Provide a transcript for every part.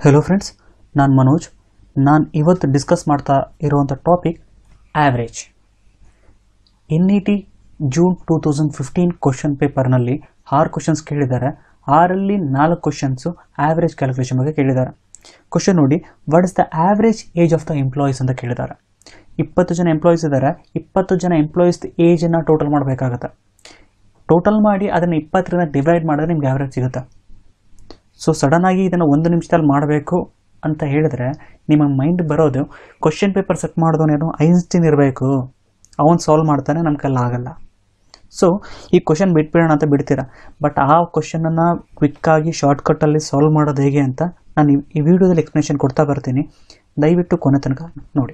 hello friends ನಾನು ಮನೋಜ್ ನಾನು ಇವತ್ತು ಡಿಸ್ಕಸ್ ಮಾಡ್ತಾ ಇರುವಂಥ topic average N E T June two thousand fifteen question ಪೇಪರ್ನಲ್ಲಿ ಆರು ಕ್ವಶನ್ಸ್ ಕೇಳಿದ್ದಾರೆ ಆರಲ್ಲಿ ನಾಲ್ಕು ಕ್ವಶನ್ಸು ಆ್ಯಾವ್ರೇಜ್ ಕ್ಯಾಲ್ಕುಲೇಷನ್ ಬಗ್ಗೆ ಕೇಳಿದ್ದಾರೆ ಕ್ವಶನ್ ನೋಡಿ what is the average age of the employees ಅಂತ ಕೇಳಿದ್ದಾರೆ ಇಪ್ಪತ್ತು ಜನ ಎಂಪ್ಲಾಯೀಸ್ ಇದ್ದಾರೆ ಇಪ್ಪತ್ತು ಜನ ಎಂಪ್ಲಾಯೀಸ್ ಏಜನ್ನು ಟೋಟಲ್ ಮಾಡಬೇಕಾಗತ್ತೆ ಟೋಟಲ್ ಮಾಡಿ ಅದನ್ನು ಇಪ್ಪತ್ತರಿಂದ ಡಿವೈಡ್ ಮಾಡಿದ್ರೆ ನಿಮ್ಗೆ ಆ್ಯಾವ್ರೇಜ್ ಸಿಗುತ್ತೆ ಸೊ ಸಡನ್ನಾಗಿ ಇದನ್ನು ಒಂದು ನಿಮಿಷದಲ್ಲಿ ಮಾಡಬೇಕು ಅಂತ ಹೇಳಿದ್ರೆ ನಿಮ್ಮ ಮೈಂಡ್ ಬರೋದು ಕ್ವಶನ್ ಪೇಪರ್ ಸೆಟ್ ಮಾಡಿದವನೇನು ಐನ್ಸ್ಟೀನ್ ಇರಬೇಕು ಅವನು ಸಾಲ್ವ್ ಮಾಡ್ತಾನೆ ನಮ್ಮ ಕೈಲಿ ಆಗಲ್ಲ ಸೊ ಈ ಕ್ವಶನ್ ಬಿಟ್ಬಿಡೋಣ ಅಂತ ಬಿಡ್ತೀರಾ ಬಟ್ ಆ ಕ್ವಶನನ್ನು ಕ್ವಿಕ್ಕಾಗಿ ಶಾರ್ಟ್ಕಟ್ಟಲ್ಲಿ ಸಾಲ್ವ್ ಮಾಡೋದು ಹೇಗೆ ಅಂತ ನಾನು ಈ- ಈ ವಿಡಿಯೋದಲ್ಲಿ ಎಕ್ಸ್ಪ್ಲನೇಷನ್ ಕೊಡ್ತಾ ಬರ್ತೀನಿ ದಯವಿಟ್ಟು ಕೊನೆ ತನಕ ನೋಡಿ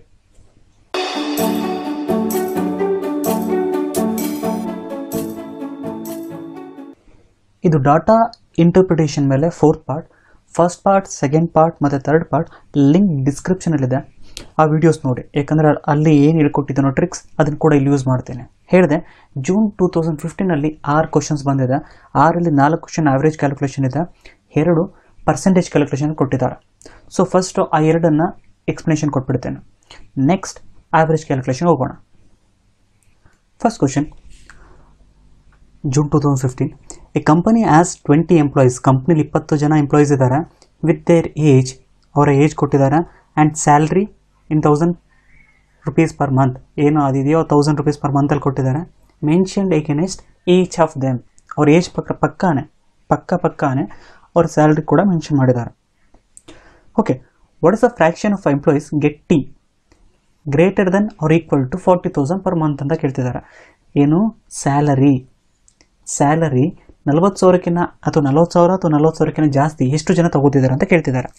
ಇದು ಡಾಟಾ ಇಂಟರ್ಪ್ರಿಟೇಷನ್ ಮೇಲೆ fourth part first part second part ಮತ್ತು ಥರ್ಡ್ ಪಾರ್ಟ್ ಲಿಂಕ್ ಡಿಸ್ಕ್ರಿಪ್ಷನಲ್ಲಿದೆ ಆ ವಿಡಿಯೋಸ್ ನೋಡಿ ಯಾಕಂದರೆ ಅಲ್ಲಿ ಏನು ಹೇಳ್ಕೊಟ್ಟಿದ್ದಾನೋ ಟ್ರಿಕ್ಸ್ ಅದನ್ನು ಕೂಡ ಇಲ್ಲಿ ಯೂಸ್ ಮಾಡ್ತೇನೆ ಹೇಳಿದೆ ಜೂನ್ ಟೂ ತೌಸಂಡ್ ಫಿಫ್ಟೀನಲ್ಲಿ ಆರು ಕ್ವಶನ್ಸ್ ಬಂದಿದೆ ಆರಲ್ಲಿ ನಾಲ್ಕು ಕ್ವಶನ್ ಆವ್ರೇಜ್ ಕ್ಯಾಲ್ಕುಲೇಷನ್ ಇದೆ ಎರಡು ಪರ್ಸೆಂಟೇಜ್ ಕ್ಯಾಲ್ಕುಲೇಷನ್ ಕೊಟ್ಟಿದ್ದಾರೆ ಸೊ ಫಸ್ಟು ಆ ಎರಡನ್ನು ಎಕ್ಸ್ಪ್ಲನೇಷನ್ ಕೊಟ್ಬಿಡ್ತೇನೆ ನೆಕ್ಸ್ಟ್ ಆವ್ರೇಜ್ ಕ್ಯಾಲ್ಕುಲೇಷನ್ ಹೋಗೋಣ first question June two thousand fifteen a company as twenty employees ಕಂಪ್ನಿಲಿ ಇಪ್ಪತ್ತು ಜನ ಎಂಪ್ಲಾಯೀಸ್ ಇದ್ದಾರೆ ವಿತ್ ದೇರ್ ಏಜ್ ಅವರ ಏಜ್ ಕೊಟ್ಟಿದ್ದಾರೆ and salary in thousand rupees per month ಏನು ಅದಿದೆಯೋ ತೌಸಂಡ್ ರುಪೀಸ್ ಪರ್ ಮಂತಲ್ಲಿ ಕೊಟ್ಟಿದ್ದಾರೆ mentioned against each of them ಅವ್ರ ಏಜ್ ಪಕ್ಕ ಪಕ್ಕಾನೆ ಪಕ್ಕ ಪಕ್ಕಾನೆ ಅವ್ರ ಸ್ಯಾಲ್ರಿ ಕೂಡ ಮೆನ್ಷನ್ ಮಾಡಿದ್ದಾರೆ okay what is the fraction of employees getting greater than or equal to forty thousand per month ಅಂತ ಕೇಳ್ತಿದ್ದಾರೆ ಏನು ಸ್ಯಾಲರಿ ಸ್ಯಾಲರಿ ನಲ್ವತ್ತು ಸಾವಿರಕ್ಕಿಂತ ಅಥವಾ ನಲ್ವತ್ತು ಸಾವಿರ ಅಥವಾ ನಲ್ವತ್ತು ಸಾವಿರಕ್ಕಿಂತ ಜಾಸ್ತಿ ಎಷ್ಟು ಜನ ತಗೋತಿದ್ದಾರೆ ಅಂತ ಕೇಳ್ತಿದ್ದಾರೆ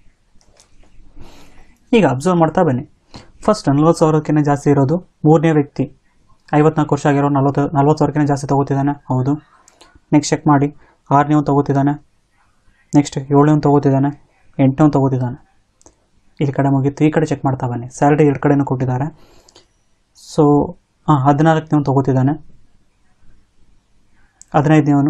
ಈಗ ಅಬ್ಸರ್ವ್ ಮಾಡ್ತಾ ಬನ್ನಿ ಫಸ್ಟ್ ನಲ್ವತ್ತು ಸಾವಿರಕ್ಕಿಂತ ಜಾಸ್ತಿ ಇರೋದು ಮೂರನೇ ವ್ಯಕ್ತಿ ಐವತ್ನಾಲ್ಕು ವರ್ಷ ಆಗಿರೋ ನಲ್ವತ್ತು ನಲ್ವತ್ತು ಸಾವಿರಕ್ಕಿಂತ ಜಾಸ್ತಿ ತಗೋತಿದ್ದಾನೆ ಹೌದು ನೆಕ್ಸ್ಟ್ ಚೆಕ್ ಮಾಡಿ ಆರನೇ ತಗೋತಿದ್ದಾನೆ ನೆಕ್ಸ್ಟ್ ಏಳನೇ ತಗೋತಿದ್ದಾನೆ ಎಂಟನೇ ತಗೋತಿದ್ದಾನೆ ಈ ಕಡೆ ಮುಗೀತು ಈ ಕಡೆ ಚೆಕ್ ಮಾಡ್ತಾ ಬನ್ನಿ ಸ್ಯಾಲ್ರಿ ಎರಡು ಕಡೆನೂ ಕೊಟ್ಟಿದ್ದಾರೆ ಸೊ ಹಾಂ ಹದಿನಾಲ್ಕನೇ ತಗೋತಿದ್ದಾನೆ ಹದಿನೈದನೇವನು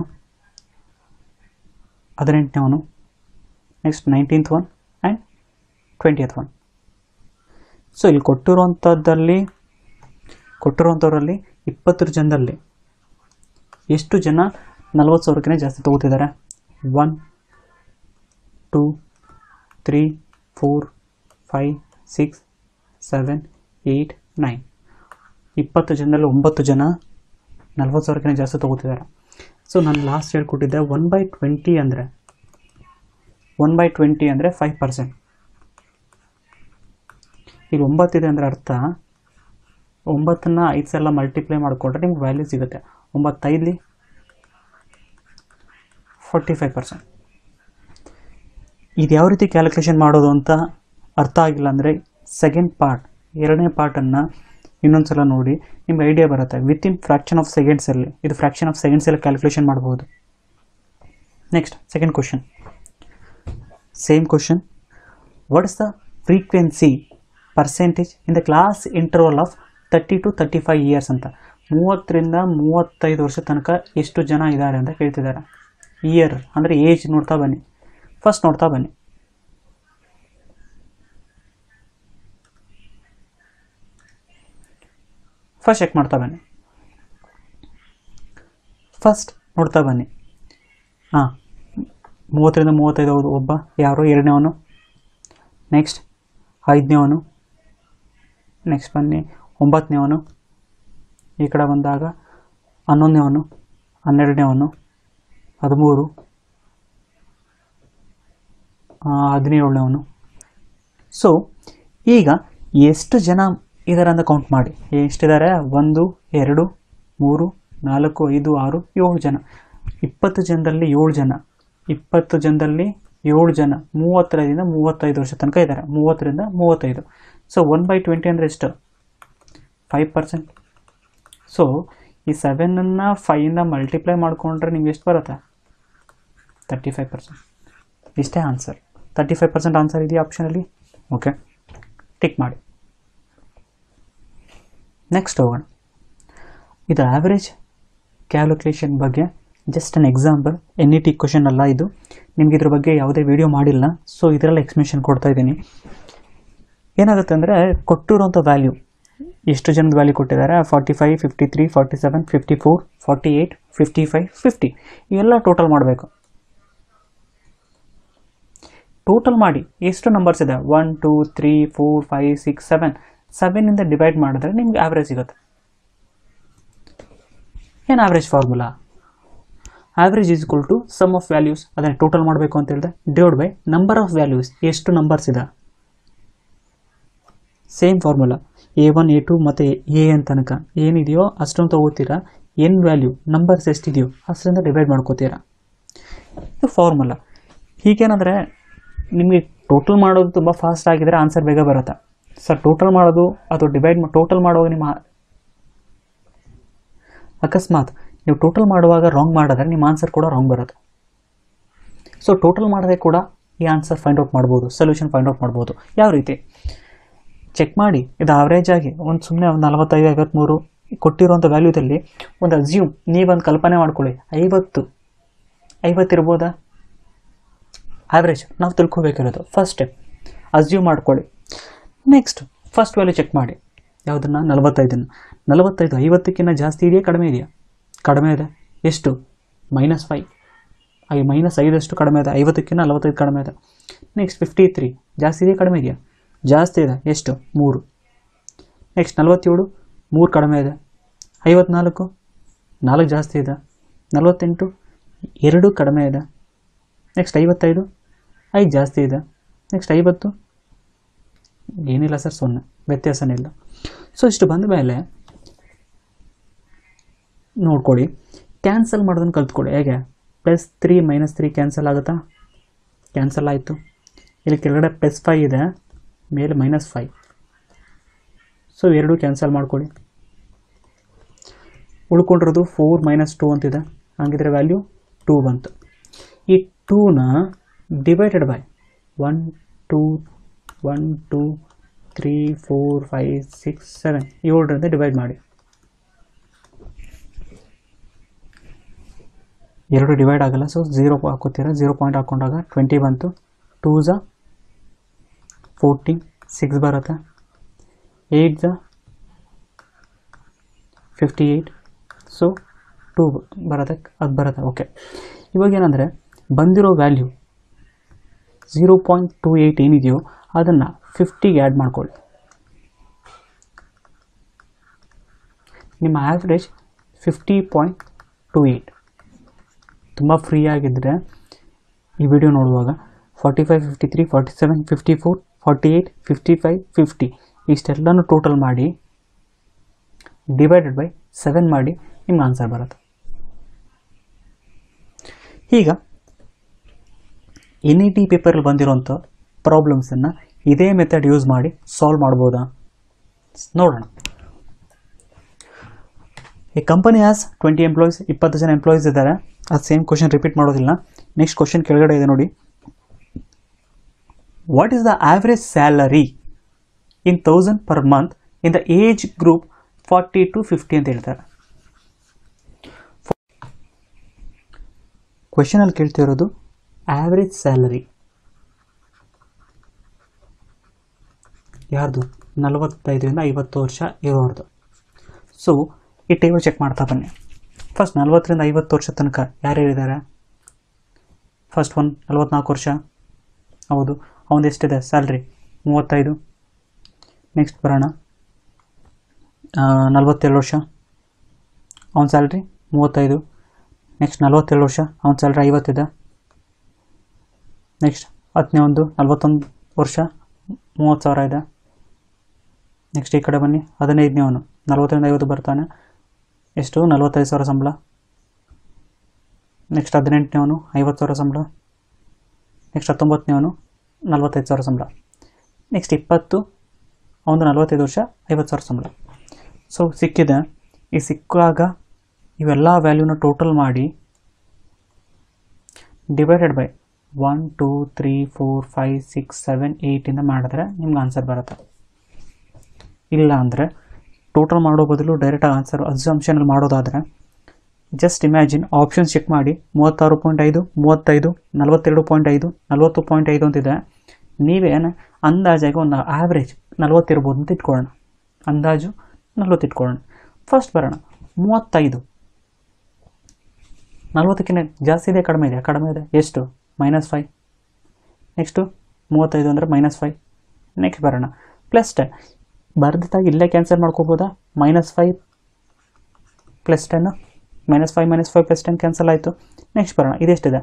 ಹದಿನೆಂಟನೇವನು next nineteenth one and twentieth one so ಇಲ್ಲಿ ಕೊಟ್ಟಿರುವಂಥದ್ದಲ್ಲಿ ಕೊಟ್ಟಿರುವಂಥವ್ರಲ್ಲಿ ಇಪ್ಪತ್ತರ ಜನದಲ್ಲಿ ಎಷ್ಟು ಜನ ನಲ್ವತ್ತು ಸಾವಿರಕ್ಕಿಂತ ಜಾಸ್ತಿ ತಗೋತಿದ್ದಾರೆ one two three four five six seven eight nine ಇಪ್ಪತ್ತು ಜನದಲ್ಲಿ ಒಂಬತ್ತು ಜನ ನಲ್ವತ್ತು ಸಾವಿರಕ್ಕಿಂತ ಜಾಸ್ತಿ ತಗೋತಿದ್ದಾರೆ ಸೊ ನಾನು ಲಾಸ್ಟ್ ಹೇಳ್ಕೊಟ್ಟಿದ್ದೆ ಒನ್ ಬೈ ಟ್ವೆಂಟಿ ಅಂದರೆ ಒನ್ ಬೈ ಟ್ವೆಂಟಿ ಅಂದರೆ ಫೈವ್ ಪರ್ಸೆಂಟ್ ಈಗ ಒಂಬತ್ತಿದೆ ಅಂದರೆ ಅರ್ಥ ಒಂಬತ್ತನ್ನು ಐದು ಸಲ ಮಲ್ಟಿಪ್ಲೈ ಮಾಡಿಕೊಂಡ್ರೆ ನಿಮ್ಗೆ ವ್ಯಾಲ್ಯೂ ಸಿಗುತ್ತೆ ಒಂಬತ್ತೈದಲಿ ಫೋರ್ಟಿ ಫೈವ್ ಪರ್ಸೆಂಟ್ ಇದು ಯಾವ ರೀತಿ ಕ್ಯಾಲ್ಕುಲೇಷನ್ ಮಾಡೋದು ಅಂತ ಅರ್ಥ ಆಗಿಲ್ಲ ಅಂದರೆ ಸೆಕೆಂಡ್ ಪಾರ್ಟ್ ಎರಡನೇ ಪಾರ್ಟನ್ನು ಇನ್ನೊಂದು ಸಲ ನೋಡಿ ನಿಮ್ಗೆ ಐಡಿಯಾ ಬರುತ್ತೆ ವಿತಿನ್ ಫ್ರ್ಯಾಕ್ಷನ್ ಆಫ್ ಸೆಕೆಂಡ್ಸಲ್ಲಿ ಇದು ಫ್ರ್ಯಾಕ್ಷನ್ ಆಫ್ ಸೆಕೆಂಡ್ಸಲ್ಲಿ ಕ್ಯಾಲ್ಕುಲೇಷನ್ ಮಾಡ್ಬೋದು next second question same question what is the frequency percentage in the class interval of thirty to thirty five years ಅಂತ ಮೂವತ್ತರಿಂದ ಮೂವತ್ತೈದು ವರ್ಷ ತನಕ ಎಷ್ಟು ಜನ ಇದ್ದಾರೆ ಅಂತ ಕೇಳ್ತಿದ್ದಾರೆ ಇಯರ್ ಅಂದರೆ ಏಜ್ ನೋಡ್ತಾ ಬನ್ನಿ ಫಸ್ಟ್ ನೋಡ್ತಾ ಬನ್ನಿ ಫಸ್ಟ್ ಚೆಕ್ ಮಾಡ್ತಾ ಬನ್ನಿ ಫಸ್ಟ್ ನೋಡ್ತಾ ಬನ್ನಿ ಹಾಂ ಮೂವತ್ತರಿಂದ ಮೂವತ್ತೈದು ಹೌದು ಒಬ್ಬ ಯಾರು ಎರಡನೇವನು ನೆಕ್ಸ್ಟ್ ಐದನೇವನು ನೆಕ್ಸ್ಟ್ ಬನ್ನಿ ಒಂಬತ್ತನೇವನು ಈ ಕಡೆ ಬಂದಾಗ ಹನ್ನೊಂದನೇವನು ಹನ್ನೆರಡನೇವನು ಹದಿಮೂರು ಹದಿನೇಳನೇವನು ಸೊ ಈಗ ಎಷ್ಟು ಜನ ಇದ್ದಾರೆ ಅಂತ ಕೌಂಟ್ ಮಾಡಿ ಎಷ್ಟಿದ್ದಾರೆ ಒಂದು ಎರಡು ಮೂರು ನಾಲ್ಕು ಐದು ಆರು ಏಳು ಜನ ಇಪ್ಪತ್ತು ಜನದಲ್ಲಿ ಏಳು ಜನ ಇಪ್ಪತ್ತು ಜನದಲ್ಲಿ ಏಳು ಜನ ಮೂವತ್ತೈದರಿಂದ ಮೂವತ್ತೈದು ವರ್ಷ ತನಕ ಇದ್ದಾರೆ ಮೂವತ್ತರಿಂದ ಮೂವತ್ತೈದು ಸೊ ಒನ್ ಬೈ ಟ್ವೆಂಟಿ ಅಂದರೆ ಎಷ್ಟು ಫೈವ್ ಪರ್ಸೆಂಟ್ ಸೊ ಈ ಸೆವೆನನ್ನು ಫೈಯಿಂದ ಮಲ್ಟಿಪ್ಲೈ ಮಾಡಿಕೊಂಡ್ರೆ ನಿಮ್ಗೆ ಎಷ್ಟು ಬರುತ್ತೆ ತರ್ಟಿ ಫೈವ್ ಪರ್ಸೆಂಟ್ ಇಷ್ಟೇ answer thirty five percent answer ಇದೆಯಾ ಆಪ್ಷನಲ್ಲಿ ಓಕೆ ಟಿಕ್ ಮಾಡಿ ನೆಕ್ಸ್ಟ್ ಹೋಗೋಣ ಇದು ಆ್ಯಾವ್ರೇಜ್ ಕ್ಯಾಲ್ಕುಲೇಷನ್ ಬಗ್ಗೆ just an example N E T question ಅಲ್ಲ ಇದು ನಿಮ್ಗೆ ಇದ್ರ ಬಗ್ಗೆ ಯಾವುದೇ ವಿಡಿಯೋ ಮಾಡಿಲ್ಲ ಸೊ ಇದರಲ್ಲಿ ಎಕ್ಸ್ಪ್ಲೇಷನ್ ಕೊಡ್ತಾ ಇದ್ದೀನಿ ಏನಾಗುತ್ತೆ ಅಂದರೆ ಕೊಟ್ಟಿರೋಂಥ ವ್ಯಾಲ್ಯೂ ಎಷ್ಟು ಜನದ ವ್ಯಾಲ್ಯೂ ಕೊಟ್ಟಿದ್ದಾರೆ forty five fifty three forty seven fifty four forty eight fifty five fifty ಇವೆಲ್ಲ ಟೋಟಲ್ ಮಾಡಬೇಕು ಟೋಟಲ್ ಮಾಡಿ ಎಷ್ಟು ನಂಬರ್ಸ್ ಇದೆ one two three four five six seven ಸೆವೆನಿಂದ ಡಿವೈಡ್ ಮಾಡಿದ್ರೆ ನಿಮ್ಗೆ ಆವ್ರೇಜ್ ಸಿಗುತ್ತೆ ಏನು average formula average is equal to sum of values ಅದನ್ನು ಟೋಟಲ್ ಮಾಡಬೇಕು ಅಂತ ಹೇಳಿದೆ divide by number of values ಎಷ್ಟು ನಂಬರ್ಸ್ ಇದೆ same formula A one A two ಮತ್ತು ಎ ಎನ್ ತನಕ ಏನಿದೆಯೋ ಅಷ್ಟೊಂದು ತಗೋತೀರಾ ಎನ್ ವ್ಯಾಲ್ಯೂ ನಂಬರ್ಸ್ ಎಷ್ಟಿದೆಯೋ ಅಷ್ಟರಿಂದ ಡಿವೈಡ್ ಮಾಡ್ಕೋತೀರಾ ಇದು ಫಾರ್ಮುಲಾ ಹೀಗೇನಂದರೆ ನಿಮಗೆ ಟೋಟಲ್ ಮಾಡೋದು ತುಂಬ ಫಾಸ್ಟ್ ಆಗಿದ್ರೆ ಆನ್ಸರ್ ಬೇಗ ಬರುತ್ತೆ ಸರ್ ಟೋಟಲ್ ಮಾಡೋದು ಅದು ಡಿವೈಡ್ ಟೋಟಲ್ ಮಾಡುವಾಗ ನಿಮ್ಮ ಅಕಸ್ಮಾತ್ ನೀವು ಟೋಟಲ್ ಮಾಡುವಾಗ ರಾಂಗ್ ಮಾಡಿದ್ರೆ ನಿಮ್ಮ ಆನ್ಸರ್ ಕೂಡ ರಾಂಗ್ ಬರುತ್ತೆ ಸೊ ಟೋಟಲ್ ಮಾಡದೆ ಕೂಡ ಈ ಆನ್ಸರ್ ಫೈಂಡ್ ಔಟ್ ಮಾಡ್ಬೋದು ಸೊಲ್ಯೂಷನ್ ಫೈಂಡ್ ಔಟ್ ಮಾಡ್ಬೋದು ಯಾವ ರೀತಿ ಚೆಕ್ ಮಾಡಿ ಇದು ಆವ್ರೇಜ್ ಆಗಿ ಒಂದು ಸುಮ್ಮನೆ ಒಂದು ನಲವತ್ತೈದು ಐವತ್ತ್ಮೂರು ಕೊಟ್ಟಿರುವಂಥ ವ್ಯಾಲ್ಯೂದಲ್ಲಿ ಒಂದು ಅಸ್ಯೂಮ್ ನೀವೊಂದು ಕಲ್ಪನೆ ಮಾಡ್ಕೊಳ್ಳಿ ಐವತ್ತು ಐವತ್ತಿರ್ಬೋದಾ ಆವ್ರೇಜ್ ನಾವು ತಿಳ್ಕೊಬೇಕಿರೋದು ಫಸ್ಟ್ ಸ್ಟೆಪ್ ಅಸ್ಯೂಮ್ ಮಾಡ್ಕೊಳ್ಳಿ ನೆಕ್ಸ್ಟ್ ಫಸ್ಟ್ ವ್ಯಾಲ್ಯೂ ಚೆಕ್ ಮಾಡಿ ಯಾವುದನ್ನು ನಲವತ್ತೈದನ್ನು ನಲವತ್ತೈದು ಐವತ್ತಕ್ಕಿಂತ ಜಾಸ್ತಿ ಇದೆಯಾ ಕಡಿಮೆ ಇದೆಯಾ ಕಡಿಮೆ ಇದೆ ಎಷ್ಟು ಮೈನಸ್ ಫೈವ್ ಐ ಮೈನಸ್ ಐದಷ್ಟು ಕಡಿಮೆ ಇದೆ ಐವತ್ತಕ್ಕಿಂತ ನಲವತ್ತೈದು ಕಡಿಮೆ ಇದೆ ನೆಕ್ಸ್ಟ್ ಫಿಫ್ಟಿ ತ್ರೀ ಜಾಸ್ತಿ ಇದೆಯಾ ಕಡಿಮೆ ಇದೆಯಾ ಜಾಸ್ತಿ ಇದೆ ಎಷ್ಟು ಮೂರು ನೆಕ್ಸ್ಟ್ ನಲವತ್ತೇಳು ಮೂರು ಕಡಿಮೆ ಇದೆ ಐವತ್ನಾಲ್ಕು ನಾಲ್ಕು ಜಾಸ್ತಿ ಇದೆ ನಲವತ್ತೆಂಟು ಎರಡು ಕಡಿಮೆ ಇದೆ ನೆಕ್ಸ್ಟ್ ಐವತ್ತೈದು ಐದು ಜಾಸ್ತಿ ಇದೆ ನೆಕ್ಸ್ಟ್ ಐವತ್ತು ಏನಿಲ್ಲ ಸರ್ ಸೊನ್ನೆ ವ್ಯತ್ಯಾಸನೇ ಇಲ್ಲ ಸೊ ಇಷ್ಟು ಬಂದ ಮೇಲೆ ನೋಡ್ಕೊಳ್ಳಿ ಕ್ಯಾನ್ಸಲ್ ಮಾಡೋದನ್ನು ಕಲ್ತ್ಕೊಳ್ಳಿ ಹೇಗೆ plus three minus three cancel ಆಗುತ್ತಾ ಕ್ಯಾನ್ಸಲ್ ಆಯಿತು ಇಲ್ಲಿ ಕೆಳಗಡೆ ಪ್ಲಸ್ ಫೈ ಇದೆ ಮೇಲೆ ಮೈನಸ್ ಫೈ ಸೊ ಎರಡು ಕ್ಯಾನ್ಸಲ್ ಮಾಡ್ಕೊಳ್ಳಿ ಉಳ್ಕೊಂಡಿರೋದು ಫೋರ್ ಮೈನಸ್ ಟೂ ಅಂತಿದೆ ಹಂಗಿದ್ರೆ ವ್ಯಾಲ್ಯೂ ಟೂ ಬಂತು ಈ ಟೂನ divided by one two one two three four five six seven ಏಳರಿಂದ ಡಿವೈಡ್ ಮಾಡಿ ಎರಡು ಡಿವೈಡ್ ಆಗಲ್ಲ ಸೊ ಝೀರೋ ಹಾಕೋತೀರ ಝೀರೋ ಪಾಯಿಂಟ್ ಹಾಕೊಂಡಾಗ ಟ್ವೆಂಟಿ ಬಂತು ಟೂ ಝ ಫೋರ್ಟೀನ್ ಸಿಕ್ಸ್ ಬರುತ್ತೆ ಏಯ್ಟ್ ಝ ಫಿಫ್ಟಿ ಏಯ್ಟ್ ಸೊ ಟೂ ಬರುತ್ತೆ ಅದು ಬರುತ್ತೆ ಓಕೆ ಇವಾಗ ಏನಂದರೆ ಬಂದಿರೋ value zero point two eight ಏನಿದೆಯೋ ಅದನ್ನು ಫಿಫ್ಟಿಗೆ ಆ್ಯಡ್ ಮಾಡ್ಕೊಳ್ಳಿ ನಿಮ್ಮ average fifty point two eight ತುಂಬ ಫ್ರೀ ಆಗಿದ್ದರೆ ಈ ವಿಡಿಯೋ ನೋಡುವಾಗ forty five fifty three forty seven fifty four forty eight fifty five fifty ಇಷ್ಟೆಲ್ಲನೂ ಟೋಟಲ್ ಮಾಡಿ ಡಿವೈಡೆಡ್ ಬೈ ಸೆವೆನ್ ಮಾಡಿ ನಿಮ್ಗೆ ಆನ್ಸರ್ ಬರುತ್ತೆ ಈಗ ಎನ್ ಇ ಟಿ ಪೇಪರಲ್ಲಿ ಬಂದಿರೋಂಥ ಪ್ರಾಬ್ಲಮ್ಸನ್ನು ಇದೇ ಮೆಥಡ್ ಯೂಸ್ ಮಾಡಿ ಸಾಲ್ವ್ ಮಾಡ್ಬೋದಾ ನೋಡೋಣ ಈ ಕಂಪನಿ ಹ್ಯಾಸ್ ಟ್ವೆಂಟಿ ಎಂಪ್ಲಾಯೀಸ್ ಇಪ್ಪತ್ತು ಜನ ಎಂಪ್ಲಾಯೀಸ್ ಇದ್ದಾರೆ ಅದು ಸೇಮ್ ಕ್ವಶನ್ ರಿಪೀಟ್ ಮಾಡೋದಿಲ್ಲ ನೆಕ್ಸ್ಟ್ ಕ್ವಶನ್ ಕೆಳಗಡೆ ಇದೆ ನೋಡಿ what is the average salary in thousand per month in the age group forty to fifty ಅಂತ ಹೇಳ್ತಾರೆ ಕ್ವೆಶನಲ್ಲಿ ಕೇಳ್ತಿರೋದು ಆವ್ರೇಜ್ ಸ್ಯಾಲರಿ ಯಾರ್ದು ನಲವತ್ತೈದರಿಂದ ಐವತ್ತು ವರ್ಷ ಇರೋರ್ದು ಸೊ ಈ ಟೇಬಲ್ ಚೆಕ್ ಮಾಡ್ತಾ ಬನ್ನಿ ಫಸ್ಟ್ ನಲ್ವತ್ತರಿಂದ ಐವತ್ತು ವರ್ಷ ತನಕ ಯಾರ್ಯಾರಿದ್ದಾರೆ ಫಸ್ಟ್ ಒನ್ ನಲ್ವತ್ನಾಲ್ಕು ವರ್ಷ ಹೌದು ಅವನದು ಎಷ್ಟಿದೆ ಸ್ಯಾಲ್ರಿ ಮೂವತ್ತೈದು ನೆಕ್ಸ್ಟ್ ಬರೋಣ ನಲ್ವತ್ತೇಳು ವರ್ಷ ಅವನ ಸ್ಯಾಲ್ರಿ ಮೂವತ್ತೈದು ನೆಕ್ಸ್ಟ್ ನಲ್ವತ್ತೇಳು ವರ್ಷ ಅವನ ಸ್ಯಾಲ್ರಿ ಐವತ್ತಿದೆ ನೆಕ್ಸ್ಟ್ ಹತ್ತನೇ ಒಂದು ನಲ್ವತ್ತೊಂದು ವರ್ಷ ಮೂವತ್ತು ಸಾವಿರ ಇದೆ ನೆಕ್ಸ್ಟ್ ಈ ಕಡೆ ಬನ್ನಿ ಹದಿನೈದನೇ ಅವನು ನಲ್ವತ್ತರಿಂದ ಐವತ್ತು ಬರ್ತಾನೆ ಎಷ್ಟು ನಲ್ವತ್ತೈದು ಸಾವಿರ ಸಂಬಳ ನೆಕ್ಸ್ಟ್ ಹದಿನೆಂಟನೇವನು ಐವತ್ತು ಸಾವಿರ ಸಂಬಳ ನೆಕ್ಸ್ಟ್ ಹತ್ತೊಂಬತ್ತನೇವನು ನಲ್ವತ್ತೈದು ಸಾವಿರ ಸಂಬಳ ನೆಕ್ಸ್ಟ್ ಇಪ್ಪತ್ತು ಅವನು ನಲ್ವತ್ತೈದು ವರ್ಷ ಐವತ್ತು ಸಾವಿರ ಸಂಬಳ ಸೊ ಸಿಕ್ಕಿದೆ ಈ ಸಿಕ್ಕಾಗ ಇವೆಲ್ಲ ವ್ಯಾಲ್ಯೂನ ಟೋಟಲ್ ಮಾಡಿ divided by one two three four five six seven ಏಯ್ಟಿಂದ ಮಾಡಿದ್ರೆ ನಿಮ್ಗೆ ಆನ್ಸರ್ ಬರುತ್ತೆ ಇಲ್ಲ ಅಂದರೆ ಟೋಟಲ್ ಮಾಡೋ ಬದಲು ಡೈರೆಕ್ಟಾಗಿ ಆನ್ಸರ್ ಅಸ್ಸಂಪ್ಷನಲ್ಲಿ ಮಾಡೋದಾದರೆ ಜಸ್ಟ್ ಇಮ್ಯಾಜಿನ್ ಆಪ್ಷನ್ಸ್ ಚೆಕ್ ಮಾಡಿ ಮೂವತ್ತಾರು ಪಾಯಿಂಟ್ ಐದು ಮೂವತ್ತೈದು ನಲವತ್ತೆರಡು ಪಾಯಿಂಟ್ ಐದು ನಲವತ್ತು ಪಾಯಿಂಟ್ ಐದು ಅಂತಿದೆ ನೀವೇನು ಅಂದಾಜಾಗಿ ಒಂದು ಆವ್ರೇಜ್ ನಲ್ವತ್ತಿರ್ಬೋದು ಅಂತ ಇಟ್ಕೊಳ್ಳೋಣ ಅಂದಾಜು ನಲ್ವತ್ತು ಇಟ್ಕೊಳ್ಳೋಣ ಫಸ್ಟ್ ಬರೋಣ ಮೂವತ್ತೈದು ನಲ್ವತ್ತಕ್ಕಿಂತ ಜಾಸ್ತಿ ಇದೆ ಕಡಿಮೆ ಇದೆ ಕಡಿಮೆ ಇದೆ ಎಷ್ಟು ಮೈನಸ್ ಫೈವ್ ನೆಕ್ಸ್ಟು ಮೂವತ್ತೈದು ಅಂದರೆ ಮೈನಸ್ ಫೈವ್ ನೆಕ್ಸ್ಟ್ ಬರೋಣ ಪ್ಲಸ್ ಟೆನ್ ಬರ್ದಿತ್ತಾಗ ಇಲ್ಲೇ ಕ್ಯಾನ್ಸಲ್ ಮಾಡ್ಕೋಬೋದಾ minus five plus ten minus five minus five plus ten cancel ಆಯಿತು ನೆಕ್ಸ್ಟ್ ಬರೋಣ ಇದೆಷ್ಟಿದೆ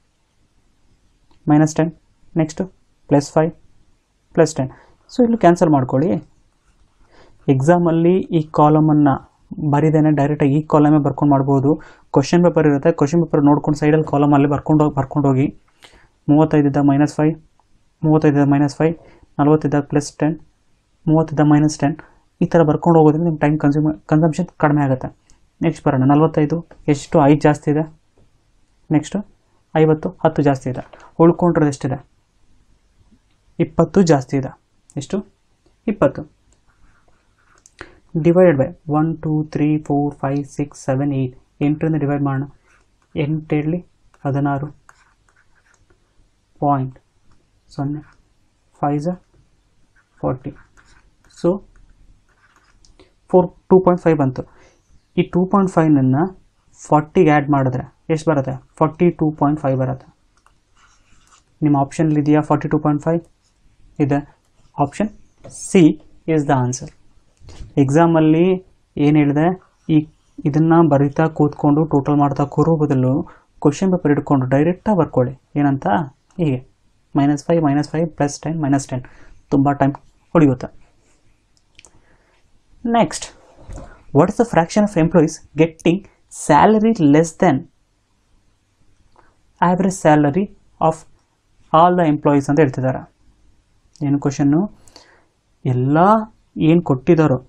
minus ten next plus five plus ten so ಇಲ್ಲಿ ಕ್ಯಾನ್ಸಲ್ ಮಾಡ್ಕೊಳ್ಳಿ ಎಕ್ಸಾಮಲ್ಲಿ ಈ ಕಾಲಮನ್ನು ಬರಿದೇನೆ ಡೈರೆಕ್ಟಾಗಿ ಈ ಕಾಲಮೇ ಬರ್ಕೊಂಡು ಮಾಡ್ಬೋದು ಕ್ವಶನ್ ಪೇಪರ್ ಇರುತ್ತೆ ಕ್ವಶನ್ ಪೇಪರ್ ನೋಡ್ಕೊಂಡು ಸೈಡಲ್ಲಿ ಕಾಲಮಲ್ಲಿ ಬರ್ಕೊಂಡು ಹೋಗಿ ಬರ್ಕೊಂಡು ಹೋಗಿ ಮೂವತ್ತೈದಿದ್ದ ಮೈನಸ್ ಫೈವ್ ಮೂವತ್ತೈದಿದ್ದ ಮೈನಸ್ ಫೈವ್ ನಲ್ವತ್ತಿದ್ದ ಪ್ಲಸ್ ಟೆನ್ ಮೂವತ್ತಿದ್ದ ಮೈನಸ್ ಟೆನ್ ಈ ಥರ ಬರ್ಕೊಂಡು ಹೋಗೋದ್ರಿಂದ ನಿಮ್ಮ ಟೈಮ್ ಕನ್ಸ್ಯೂಮ್ ಕನ್ಸಂಪ್ಷನ್ ಕಡಿಮೆ ಆಗುತ್ತೆ ನೆಕ್ಸ್ಟ್ ಬರೋಣ ನಲ್ವತ್ತೈದು ಎಷ್ಟು ಐದು ಜಾಸ್ತಿ ಇದೆ ನೆಕ್ಸ್ಟು ಐವತ್ತು ಹತ್ತು ಜಾಸ್ತಿ ಇದೆ ಉಳ್ಕೊಂಡಿರೋದು ಎಷ್ಟಿದೆ ಇಪ್ಪತ್ತು ಜಾಸ್ತಿ ಇದೆ ಎಷ್ಟು ಇಪ್ಪತ್ತು divided by one two three four five six seven eight ಎಂಟರಿಂದ ಡಿವೈಡ್ ಮಾಡೋಣ ಎಂಟೇಳಲಿ ಹದಿನಾರು ಪಾಯಿಂಟ್ ಸೊನ್ನೆ ಫೈವ್ ಝ forty so four two point five ಬಂತು ಈ ಟೂ ಪಾಯಿಂಟ್ ಫೈವ್ನನ್ನು ಫಾರ್ಟಿಗೆ ಆ್ಯಡ್ ಮಾಡಿದ್ರೆ ಎಷ್ಟು ಬರುತ್ತೆ ಫಾರ್ಟಿ ಟೂ ಪಾಯಿಂಟ್ ಫೈವ್ ಬರುತ್ತೆ ನಿಮ್ಮ ಆಪ್ಷನ್ಲಿ ಇದೆಯಾ ಫಾರ್ಟಿ ಟೂ ಪಾಯಿಂಟ್ ಫೈವ್ ಇದೆ option C is the answer ಎಕ್ಸಾಮಲ್ಲಿ ಏನು ಹೇಳಿದೆ ಈ ಇದನ್ನು ಬರಿತಾ ಕೂತ್ಕೊಂಡು ಟೋಟಲ್ ಮಾಡ್ತಾ ಕೂರೋ ಬದಲು ಕ್ವಶನ್ ಪೇಪರ್ ಇಟ್ಕೊಂಡು ಡೈರೆಕ್ಟಾಗಿ ಬರ್ಕೊಳ್ಳಿ ಏನಂತ ಹೀಗೆ minus five minus five plus ten minus ten ತುಂಬ ಟೈಮ್ ಹೊಡೆಯುತ್ತೆ next what is the fraction of employees getting salary less than average salary of all the employees ಅಂತ ಹೇಳ್ತಿದ್ದಾರೆ ಏನು ಕ್ವಶನ್ನು ಎಲ್ಲ ಏನು ಕೊಟ್ಟಿದ್ದಾರೋ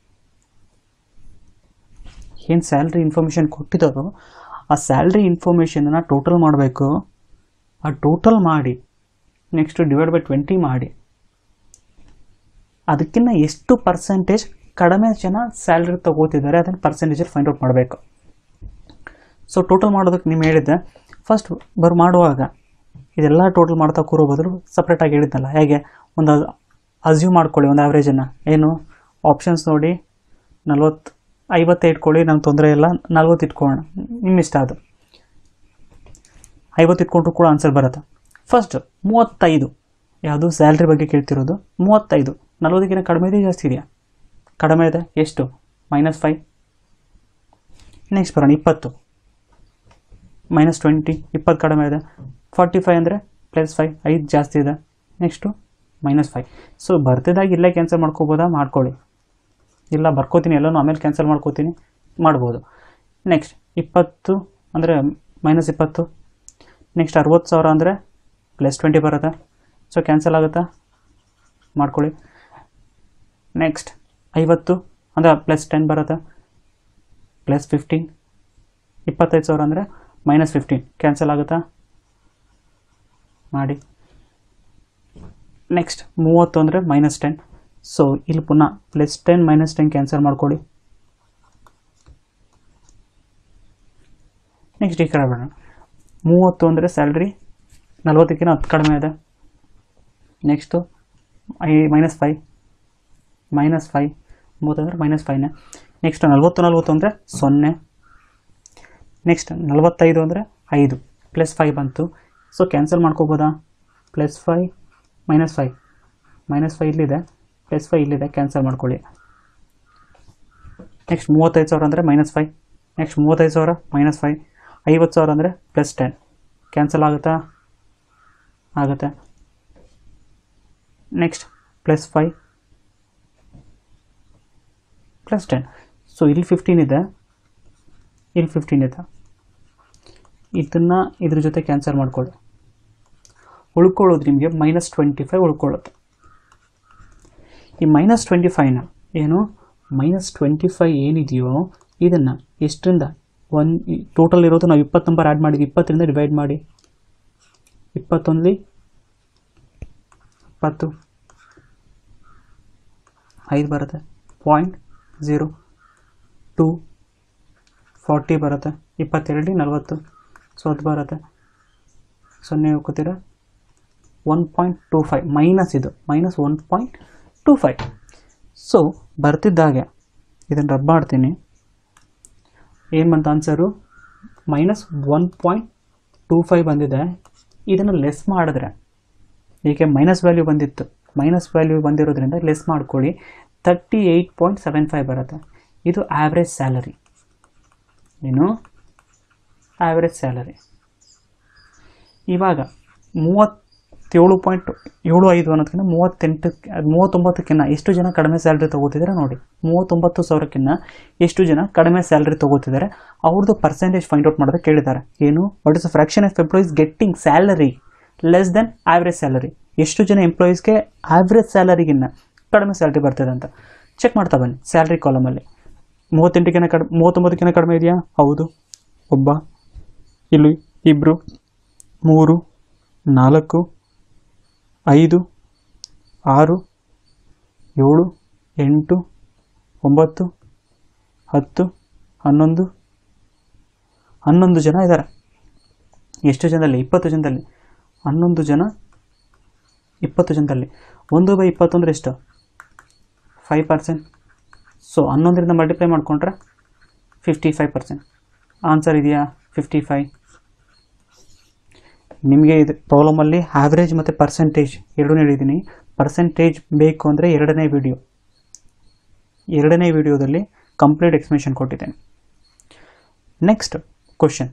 ಏನು ಸ್ಯಾಲ್ರಿ ಇನ್ಫಾರ್ಮೇಷನ್ ಕೊಟ್ಟಿದ್ದಾರೋ ಆ ಸ್ಯಾಲ್ರಿ ಇನ್ಫಾರ್ಮೇಷನನ್ನು ಟೋಟಲ್ ಮಾಡಬೇಕು ಆ ಟೋಟಲ್ ಮಾಡಿ ನೆಕ್ಸ್ಟ್ ಡಿವೈಡ್ ಬೈ ಟ್ವೆಂಟಿ ಮಾಡಿ ಅದಕ್ಕಿಂತ ಎಷ್ಟು ಪರ್ಸೆಂಟೇಜ್ ಕಡಿಮೆ ಜನ ಸ್ಯಾಲ್ರಿ ತಗೋತಿದ್ದಾರೆ ಅದನ್ನು ಪರ್ಸೆಂಟೇಜಲ್ಲಿ ಫೈಂಡ್ ಔಟ್ ಮಾಡಬೇಕು ಸೊ ಟೋಟಲ್ ಮಾಡೋದಕ್ಕೆ ನೀವು ಹೇಳಿದ್ದೆ ಫಸ್ಟ್ ಬರ್ ಮಾಡುವಾಗ ಇದೆಲ್ಲ ಟೋಟಲ್ ಮಾಡ್ತಾ ಕೂರೋ ಬದಲು ಸಪ್ರೇಟಾಗಿ ಹೇಳಿದ್ನಲ್ಲ ಹೇಗೆ ಒಂದು ಅಸ್ಯೂಮ್ ಮಾಡ್ಕೊಳ್ಳಿ ಒಂದು ಆ್ಯಾವ್ರೇಜನ್ನು ಏನು ಆಪ್ಷನ್ಸ್ ನೋಡಿ ನಲ್ವತ್ತು ಐವತ್ತು ಇಟ್ಕೊಳ್ಳಿ ನಂಗೆ ತೊಂದರೆ ಇಲ್ಲ ನಲ್ವತ್ತು ಇಟ್ಕೊಳ್ಳೋಣ ನಿಮ್ಮ ಇಷ್ಟ ಅದು ಐವತ್ತು ಇಟ್ಕೊಂಡ್ರು ಕೂಡ ಆನ್ಸರ್ ಬರುತ್ತೆ ಫಸ್ಟ್ ಮೂವತ್ತೈದು ಯಾವುದು ಸ್ಯಾಲ್ರಿ ಬಗ್ಗೆ ಕೇಳ್ತಿರೋದು ಮೂವತ್ತೈದು ನಲ್ವತ್ತಕ್ಕಿಂತ ಕಡಿಮೆ ಇದೆ ಜಾಸ್ತಿ ಇದೆಯಾ ಕಡಿಮೆ ಇದೆ ಎಷ್ಟು ಮೈನಸ್ ಫೈವ್ ನೆಕ್ಸ್ಟ್ ಬರೋಣ ಇಪ್ಪತ್ತು ಮೈನಸ್ ಟ್ವೆಂಟಿ ಇಪ್ಪತ್ತು ಕಡಿಮೆ ಇದೆ ಫಾರ್ಟಿ ಫೈವ್ ಅಂದರೆ ಪ್ಲಸ್ ಫೈವ್ ಐದು ಜಾಸ್ತಿ ಇದೆ ನೆಕ್ಸ್ಟು ಮೈನಸ್ ಫೈವ್ ಸೊ ಬರ್ತಿದ್ದಾಗ ಇಲ್ಲೇ ಕ್ಯಾನ್ಸಲ್ ಮಾಡ್ಕೋಬೋದಾ ಮಾಡ್ಕೊಳ್ಳಿ ಇಲ್ಲ ಬರ್ಕೋತೀನಿ ಎಲ್ಲನೂ ಆಮೇಲೆ ಕ್ಯಾನ್ಸಲ್ ಮಾಡ್ಕೋತೀನಿ ಮಾಡ್ಬೋದು ನೆಕ್ಸ್ಟ್ ಇಪ್ಪತ್ತು ಅಂದರೆ ಮೈನಸ್ ಇಪ್ಪತ್ತು ನೆಕ್ಸ್ಟ್ ಅರುವತ್ತು ಸಾವಿರ ಅಂದರೆ ಪ್ಲಸ್ ಟ್ವೆಂಟಿ ಬರುತ್ತೆ ಸೊ ಕ್ಯಾನ್ಸಲ್ ಆಗುತ್ತಾ ಮಾಡ್ಕೊಳ್ಳಿ ನೆಕ್ಸ್ಟ್ ಐವತ್ತು ಅಂದರೆ ಪ್ಲಸ್ ಟೆನ್ ಬರುತ್ತೆ ಪ್ಲಸ್ ಫಿಫ್ಟೀನ್ ಇಪ್ಪತ್ತೈದು ಸಾವಿರ ಅಂದರೆ ಮೈನಸ್ ಫಿಫ್ಟೀನ್ ಕ್ಯಾನ್ಸಲ್ ಆಗುತ್ತಾ ಮಾಡಿ ನೆಕ್ಸ್ಟ್ ಮೂವತ್ತು ಅಂದರೆ ಮೈನಸ್ ಟೆನ್ ಸೊ ಇಲ್ಲಿ ಪುನಃ plus ten minus ten cancel ಮಾಡ್ಕೊಳ್ಳಿ ನೆಕ್ಸ್ಟ್ ಈ ಕಡೆ ಬರೋಣ ಮೂವತ್ತು ಅಂದರೆ ಸ್ಯಾಲ್ರಿ ನಲ್ವತ್ತಕ್ಕಿಂತ ಹತ್ತು ಕಡಿಮೆ ಇದೆ ನೆಕ್ಸ್ಟು ಐ ಮೈನಸ್ ಫೈವ್ ಮೈನಸ್ ಫೈವ್ ಮೂವತ್ತು ಅಂದರೆ ಮೈನಸ್ ಫೈವ್ನೇ ನೆಕ್ಸ್ಟ್ ನಲ್ವತ್ತು ನಲ್ವತ್ತು ಅಂದರೆ ಸೊನ್ನೆ ನೆಕ್ಸ್ಟ್ ನಲವತ್ತೈದು ಅಂದರೆ ಐದು ಪ್ಲಸ್ ಫೈವ್ ಬಂತು ಸೊ ಕ್ಯಾನ್ಸಲ್ ಮಾಡ್ಕೋಬೋದಾ plus five minus five minus five ಇಲ್ಲಿದೆ ಪ್ಲಸ್ ಫೈವ್ ಇಲ್ಲಿದೆ ಕ್ಯಾನ್ಸಲ್ ಮಾಡ್ಕೊಳ್ಳಿ ನೆಕ್ಸ್ಟ್ ಮೂವತ್ತೈದು ಸಾವಿರ ಅಂದರೆ ಮೈನಸ್ ಫೈವ್ ನೆಕ್ಸ್ಟ್ ಮೂವತ್ತೈದು ಸಾವಿರ ಮೈನಸ್ ಫೈವ್ ಐವತ್ತು ಸಾವಿರ ಅಂದರೆ ಪ್ಲಸ್ ಟೆನ್ ಕ್ಯಾನ್ಸಲ್ ಆಗುತ್ತಾ ಆಗುತ್ತೆ next plus five plus ten so ಇಲ್ಲಿ ಫಿಫ್ಟೀನ್ ಇದೆ ಇಲ್ಲಿ ಫಿಫ್ಟೀನ್ ಇದೆ ಇದನ್ನು ಇದ್ರ ಜೊತೆ ಕ್ಯಾನ್ಸಲ್ ಮಾಡ್ಕೊಳ್ಳಿ ಉಳ್ಕೊಳ್ಳೋದು ನಿಮಗೆ ಮೈನಸ್ ಟ್ವೆಂಟಿ ಫೈವ್ ಉಳ್ಕೊಳ್ಳುತ್ತೆ ಈ ಮೈನಸ್ ಟ್ವೆಂಟಿ ಫೈವ್ನ ಏನು ಮೈನಸ್ ಟ್ವೆಂಟಿ ಫೈವ್ ಏನಿದೆಯೋ ಇದನ್ನು ಎಷ್ಟರಿಂದ ಒನ್ ಟೋಟಲ್ ಇರೋದು ನಾವು ಇಪ್ಪತ್ತು ನಂಬರ್ ಆ್ಯಡ್ ಮಾಡಿದ್ವಿ ಇಪ್ಪತ್ತರಿಂದ ಡಿವೈಡ್ ಮಾಡಿ ಇಪ್ಪತ್ತೊಂದಲಿ ಇಪ್ಪತ್ತು ಐದು ಬರುತ್ತೆ ಪಾಯಿಂಟ್ ಝೀರೋ ಟೂ ಫಾರ್ಟಿ ಬರುತ್ತೆ ಇಪ್ಪತ್ತೆರಡು ನಲ್ವತ್ತು ಸೊ ಅದು ಬರುತ್ತೆ ಸೊನ್ನೆ ಹೋಗ್ಕೋತೀರ one point two five minus ಇದು minus one point two five so ಬರ್ತಿದ್ದಾಗೆ ಇದನ್ನು ರಬ್ ಮಾಡ್ತೀನಿ ಏನು ಬಂತ answer minus one point two five ಬಂದಿದೆ ಇದನ್ನು ಲೆಸ್ ಮಾಡಿದ್ರೆ ಏಕೆ ಮೈನಸ್ ವ್ಯಾಲ್ಯೂ ಬಂದಿತ್ತು ಮೈನಸ್ ವ್ಯಾಲ್ಯೂ ಬಂದಿರೋದ್ರಿಂದ ಲೆಸ್ ಮಾಡ್ಕೊಳ್ಳಿ thirty eight point seven five ಬರುತ್ತೆ ಇದು ಆ್ಯಾವ್ರೇಜ್ ಸ್ಯಾಲರಿ ಏನು ಆ್ಯಾವ್ರೇಜ್ ಸ್ಯಾಲರಿ ಇವಾಗ ಮೂವತ್ತೇಳು ಪಾಯಿಂಟ್ ಏಳು ಐದು ಅನ್ನೋದಕ್ಕಿಂತ ಮೂವತ್ತೆಂಟಕ್ಕೆ ಮೂವತ್ತೊಂಬತ್ತಕ್ಕಿಂತ ಎಷ್ಟು ಜನ ಕಡಿಮೆ ಸ್ಯಾಲ್ರಿ ತೊಗೋತಿದ್ದಾರೆ ನೋಡಿ ಮೂವತ್ತೊಂಬತ್ತು ಸಾವಿರಕ್ಕಿಂತ ಎಷ್ಟು ಜನ ಕಡಿಮೆ ಸ್ಯಾಲ್ರಿ ತೊಗೋತಿದ್ದಾರೆ ಅವ್ರದ್ದು ಪರ್ಸೆಂಟೇಜ್ ಫೈಂಡ್ ಔಟ್ ಮಾಡೋದಕ್ಕೆ ಕೇಳಿದ್ದಾರೆ ಏನು what is the fraction of employees getting salary less than average salary ಎಷ್ಟು ಜನ ಎಂಪ್ಲಾಯೀಸ್ಗೆ ಆವ್ರೇಜ್ ಸ್ಯಾಲರಿಗಿನ್ನ ಕಡಿಮೆ ಸ್ಯಾಲ್ರಿ ಬರ್ತದೆ ಅಂತ ಚೆಕ್ ಮಾಡ್ತಾ ಬನ್ನಿ ಸ್ಯಾಲ್ರಿ ಕಾಲಮಲ್ಲಿ ಮೂವತ್ತೆಂಟಕ್ಕಿಂತ ಕಡಿಮೆ ಮೂವತ್ತೊಂಬತ್ತಕ್ಕಿಂತ ಕಡಿಮೆ ಇದೆಯಾ ಹೌದು ಒಬ್ಬ ಇಲ್ಲಿ ಇಬ್ಬರು ಮೂರು ನಾಲ್ಕು ಐದು ಆರು ಏಳು ಎಂಟು ಒಂಬತ್ತು ಹತ್ತು ಹನ್ನೊಂದು ಹನ್ನೊಂದು ಜನ ಇದ್ದಾರೆ ಎಷ್ಟು ಜನದಲ್ಲಿ ಇಪ್ಪತ್ತು ಜನದಲ್ಲಿ ಹನ್ನೊಂದು ಜನ ಇಪ್ಪತ್ತು ಜನದಲ್ಲಿ ಒಂದು ಬೈ ಇಪ್ಪತ್ತು ಅಂದರೆ ಎಷ್ಟು ಫೈವ್ ಪರ್ಸೆಂಟ್ ಸೊ ಹನ್ನೊಂದರಿಂದ ಮಲ್ಟಿಪ್ಲೈ ಮಾಡಿಕೊಂಡ್ರೆ ಫಿಫ್ಟಿ ಫೈವ್ ಪರ್ಸೆಂಟ್ ಆನ್ಸರ್ ಇದೆಯಾ ಫಿಫ್ಟಿ ಫೈವ್ ನಿಮಗೆ ಇದು ಪ್ರಾಬ್ಲಮಲ್ಲಿ ಆವ್ರೇಜ್ ಮತ್ತು ಪರ್ಸೆಂಟೇಜ್ ಎರಡೂ ಹೇಳಿದ್ದೀನಿ ಪರ್ಸೆಂಟೇಜ್ ಬೇಕು ಅಂದರೆ ಎರಡನೇ ವಿಡಿಯೋ ಎರಡನೇ ವಿಡಿಯೋದಲ್ಲಿ ಕಂಪ್ಲೀಟ್ ಎಕ್ಸ್ಪ್ಲನೇಷನ್ ಕೊಟ್ಟಿದ್ದೇನೆ next question